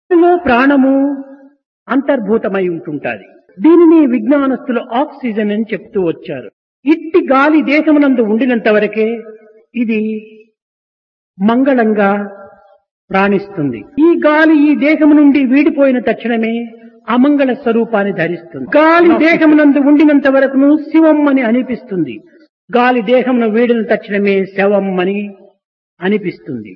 లో ప్రాణము అంతర్భూతమై ఉంటుంటాది దీనిని విజ్ఞానస్తులు ఆక్సిజన్ అని చెప్తూ వచ్చారు ఇట్టి గాలి దేశమునందు ఉండినంత వరకే ఇది మంగళంగా ప్రాణిస్తుంది ఈ గాలి ఈ దేహము నుండి వీడిపోయిన తక్షణమే అమంగళ స్వరూపాన్ని ధరిస్తుంది గాలి దేహమునందు ఉండినంత వరకును శివం అని అనిపిస్తుంది గాలి దేహమును వీడిన తక్షణమే శవం అని అనిపిస్తుంది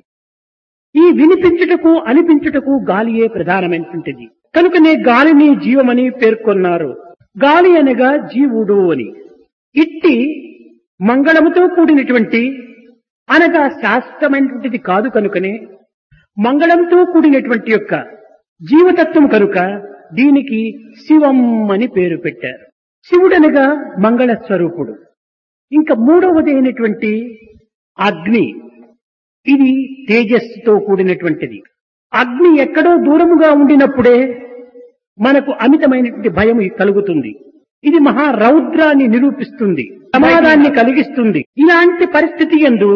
ఈ వినిపించుటకు అనిపించుటకు గాలియే ప్రధానమైనటువంటిది కనుకనే గాలిని జీవమని పేర్కొన్నారు గాలి అనగా జీవుడు అని ఇట్టి మంగళముతో కూడినటువంటి అనగా శాశ్వతమైనటువంటిది కాదు కనుకనే మంగళంతో కూడినటువంటి యొక్క జీవతత్వం కనుక దీనికి శివం అని పేరు పెట్టారు శివుడనగా మంగళ స్వరూపుడు ఇంకా మూడవది అయినటువంటి అగ్ని ఇది తేజస్సుతో కూడినటువంటిది అగ్ని ఎక్కడో దూరముగా ఉండినప్పుడే మనకు అమితమైనటువంటి భయం కలుగుతుంది ఇది మహా రౌద్రాన్ని నిరూపిస్తుంది ప్రమాదాన్ని కలిగిస్తుంది ఇలాంటి పరిస్థితి ఎందు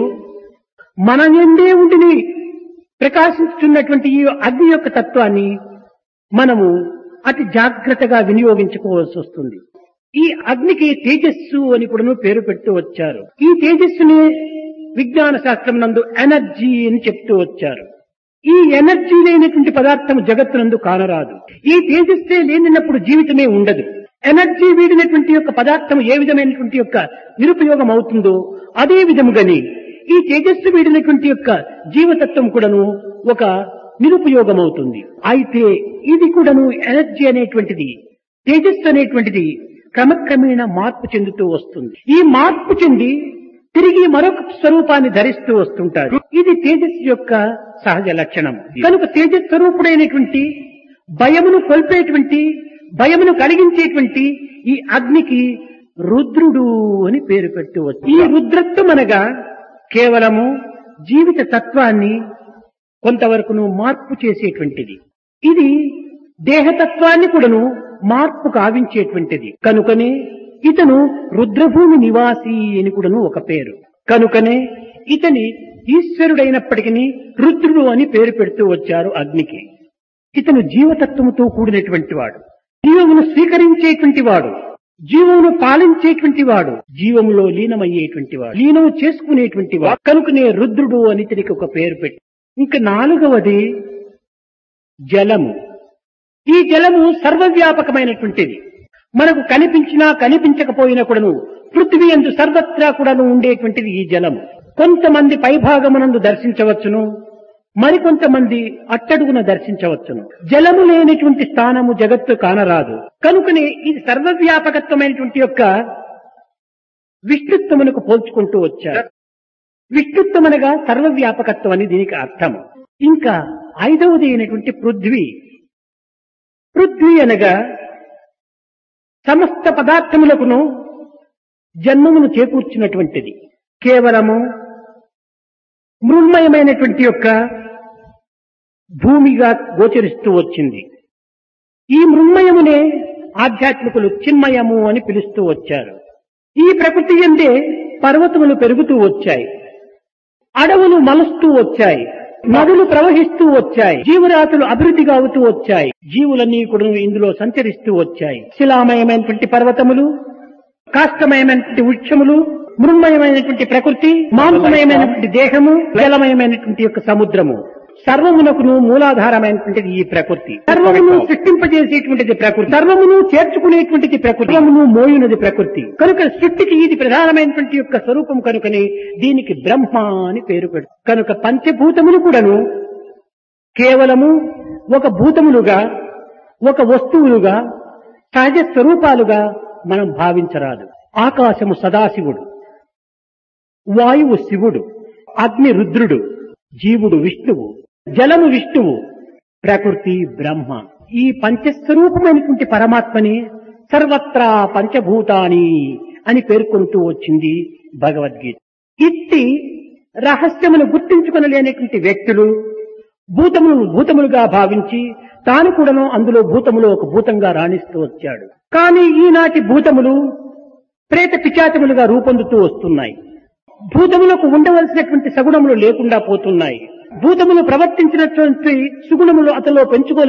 మన ఎందే ఉండిని ప్రకాశించుతున్నటువంటి ఈ అగ్ని యొక్క తత్వాన్ని మనము అతి జాగ్రత్తగా వినియోగించుకోవాల్సి వస్తుంది ఈ అగ్నికి తేజస్సు అని కూడా పేరు పెడుతూ వచ్చారు ఈ తేజస్సుని విజ్ఞాన శాస్త్రం నందు ఎనర్జీ అని చెప్తూ వచ్చారు ఈ ఎనర్జీ లేనటువంటి పదార్థం జగత్తునందు కానరాదు ఈ తేజస్సే లేనినప్పుడు జీవితమే ఉండదు ఎనర్జీ వీడినటువంటి యొక్క పదార్థం ఏ విధమైనటువంటి యొక్క నిరుపయోగం అవుతుందో అదే విధముగాని ఈ తేజస్సు వీడినటువంటి యొక్క జీవతత్వం కూడాను ఒక నిరుపయోగం అవుతుంది అయితే ఇది కూడాను ఎనర్జీ అనేటువంటిది తేజస్సు అనేటువంటిది క్రమక్రమేణా మార్పు చెందుతూ వస్తుంది ఈ మార్పు చెంది తిరిగి మరొక స్వరూపాన్ని ధరిస్తూ వస్తుంటారు ఇది తేజస్సు యొక్క సహజ లక్షణం కనుక తేజస్ స్వరూపుడైనటువంటి భయమును కొల్పేటువంటి భయమును కలిగించేటువంటి ఈ అగ్నికి రుద్రుడు అని పేరు పెట్టవచ్చు ఈ రుద్రత్వం అనగా కేవలము జీవిత తత్వాన్ని కొంతవరకును మార్పు చేసేటువంటిది ఇది దేహతత్వాన్ని కూడాను మార్పు కావించేటువంటిది కనుకనే ఇతను రుద్రభూమి నివాసి అని కూడాను ఒక పేరు కనుకనే ఇతని ఈశ్వరుడైనప్పటికీ రుద్రుడు అని పేరు పెడుతూ వచ్చారు అగ్నికి ఇతను జీవతత్వముతో కూడినటువంటి వాడు జీవమును స్వీకరించేటువంటి వాడు జీవమును పాలించేటువంటి వాడు జీవములో లీనమయ్యేటువంటి వాడు లీనము చేసుకునేటువంటి వాడు కనుకనే రుద్రుడు అని ఇతనికి ఒక పేరు పెట్టి ఇంకా నాలుగవది జలము ఈ జలము సర్వవ్యాపకమైనటువంటిది మనకు కనిపించినా కనిపించకపోయినా కూడాను పృథ్వీ ఎందు సర్వత్రా కూడాను ఉండేటువంటిది ఈ జలము కొంతమంది పైభాగమునందు దర్శించవచ్చును మరికొంతమంది అట్టడుగున దర్శించవచ్చును జలము లేనటువంటి స్థానము జగత్తు కానరాదు కనుకనే ఇది సర్వవ్యాపకత్వమైనటువంటి యొక్క విష్ణుత్వమునకు పోల్చుకుంటూ వచ్చారు విష్ణుత్వం అనగా సర్వవ్యాపకత్వం అని దీనికి అర్థము ఇంకా ఐదవది అయినటువంటి పృథ్వీ పృథ్వీ అనగా సమస్త పదార్థములకును జన్మమును చేకూర్చినటువంటిది కేవలము మృన్మయమైనటువంటి యొక్క భూమిగా గోచరిస్తూ వచ్చింది ఈ మృన్మయమునే ఆధ్యాత్మికులు చిన్మయము అని పిలుస్తూ వచ్చారు ఈ ప్రకృతి ఎందే పర్వతములు పెరుగుతూ వచ్చాయి అడవులు మలుస్తూ వచ్చాయి నదులు ప్రవహిస్తూ వచ్చాయి జీవరాశులు అభివృద్ధిగా అవుతూ వచ్చాయి జీవులన్నీ కూడా ఇందులో సంచరిస్తూ వచ్చాయి శిలామయమైనటువంటి పర్వతములు కాష్టమయమైనటువంటి వృక్షములు మృన్మయమైనటువంటి ప్రకృతి మాంసమయమైనటువంటి దేహము జలమయమైనటువంటి యొక్క సముద్రము సర్వమునకును మూలాధారమైనటువంటిది ఈ ప్రకృతి సర్వమును సృష్టింపజేసేటువంటిది ప్రకృతి సర్వమును చేర్చుకునేటువంటిది ప్రకృతి సర్వమును మోయునది ప్రకృతి కనుక సృష్టికి ఇది ప్రధానమైనటువంటి యొక్క స్వరూపం కనుకనే దీనికి బ్రహ్మ అని పేరు పెడు కనుక పంచభూతములు కూడాను కేవలము ఒక భూతములుగా ఒక వస్తువులుగా సహజ స్వరూపాలుగా మనం భావించరాదు ఆకాశము సదాశివుడు వాయువు శివుడు అగ్ని రుద్రుడు జీవుడు విష్ణువు జలము విష్ణువు ప్రకృతి బ్రహ్మ ఈ పంచస్వరూపమైనటువంటి పరమాత్మని సర్వత్రా పంచభూతాని అని పేర్కొంటూ వచ్చింది భగవద్గీత ఇట్టి రహస్యమును గుర్తించుకొనలేనటువంటి వ్యక్తులు భూతములు భూతములుగా భావించి తాను కూడాను అందులో భూతములో ఒక భూతంగా రాణిస్తూ వచ్చాడు కానీ ఈనాటి భూతములు ప్రేత పిచాచములుగా రూపొందుతూ వస్తున్నాయి భూతములకు ఉండవలసినటువంటి సగుణములు లేకుండా పోతున్నాయి భూతములు ప్రవర్తించినటువంటి సుగుణములు అతలో పెంచుకోలే